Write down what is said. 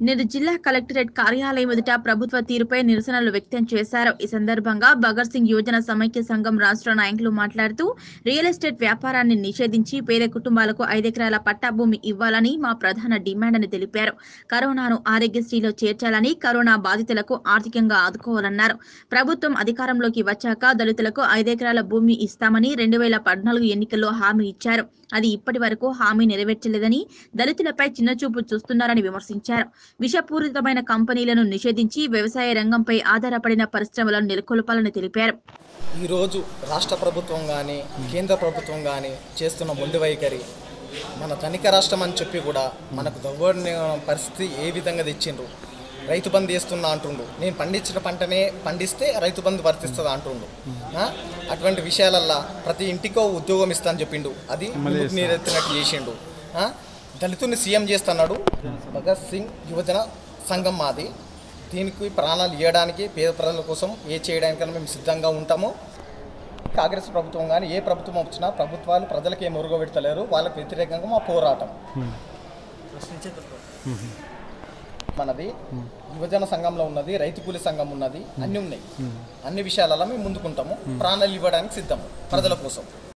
నేడు జిల్లా కలెక్టరేట్ కార్యాలయం ఎదుట ప్రభుత్వ తీరుపై నిరసనలు వ్యక్తం చేశారు ఈ సందర్భంగా భగత్ సింగ్ యువజన సమైక్య సంఘం రాష్ట్ర నాయకులు మాట్లాడుతూ రియల్ ఎస్టేట్ వ్యాపారాన్ని నిషేధించి పేద కుటుంబాలకు ఐదెకరాల పట్టా భూమి ఇవ్వాలని మా ప్రధాన డిమాండ్ అని తెలిపారు కరోనాను ఆరోగ్యశ్రీలో చేర్చాలని కరోనా బాధితులకు ఆర్థికంగా ఆదుకోవాలన్నారు ప్రభుత్వం అధికారంలోకి వచ్చాక దళితులకు ఐదెకరాల భూమి ఇస్తామని రెండు వేల పద్నాలుగు ఎన్నికల్లో హామీ ఇచ్చారు అది ఇప్పటి వరకు హామీ నెరవేర్చలేదని దళితులపై చిన్నచూపు చూస్తున్నారని విమర్శించారు విషపూరితమైన కంపెనీలను నిషేధించి వ్యవసాయ రంగంపై ఆధారపడిన పరిశ్రమలను నెలకొల్పాలని తెలిపారు ఈరోజు రాష్ట్ర ప్రభుత్వం కానీ కేంద్ర ప్రభుత్వం కానీ చేస్తున్న మొండి వైఖరి మన ధనిక రాష్ట్రం అని చెప్పి కూడా మనకు దౌర్ణ పరిస్థితి ఏ విధంగా తెచ్చిండ్రు రైతు బంధు వేస్తున్నా అంటుండు నేను పండించిన పంటనే పండిస్తే రైతు బంధు వర్తిస్తుంది అంటుండు ఆ? అటువంటి విషయాలల్లా ప్రతి ఇంటికో ఉద్యోగం ఇస్తా అని చెప్పిండు అది ముందుకు నీరెత్తినట్టు చేసిండు ఆ? దళితుని సీఎం చేస్తున్నాడు భగత్ సింగ్ యువజన సంఘం మాది దీనికి ప్రాణాలు ఇవ్వడానికి పేద ప్రజల కోసం ఏ చేయడానికైనా మేము సిద్ధంగా ఉంటాము కాంగ్రెస్ ప్రభుత్వం కానీ ఏ ప్రభుత్వం వచ్చినా ప్రభుత్వాలు ప్రజలకు ఏం మురుగబెడతలేరు వాళ్ళకి వ్యతిరేకంగా మా పోరాటం మనది యువజన సంఘంలో ఉన్నది రైతు కూలి సంఘం ఉన్నది అన్నీ ఉన్నాయి అన్ని విషయాలలో మేము ముందుకుంటాము ప్రాణాలు ఇవ్వడానికి సిద్ధం ప్రజల కోసం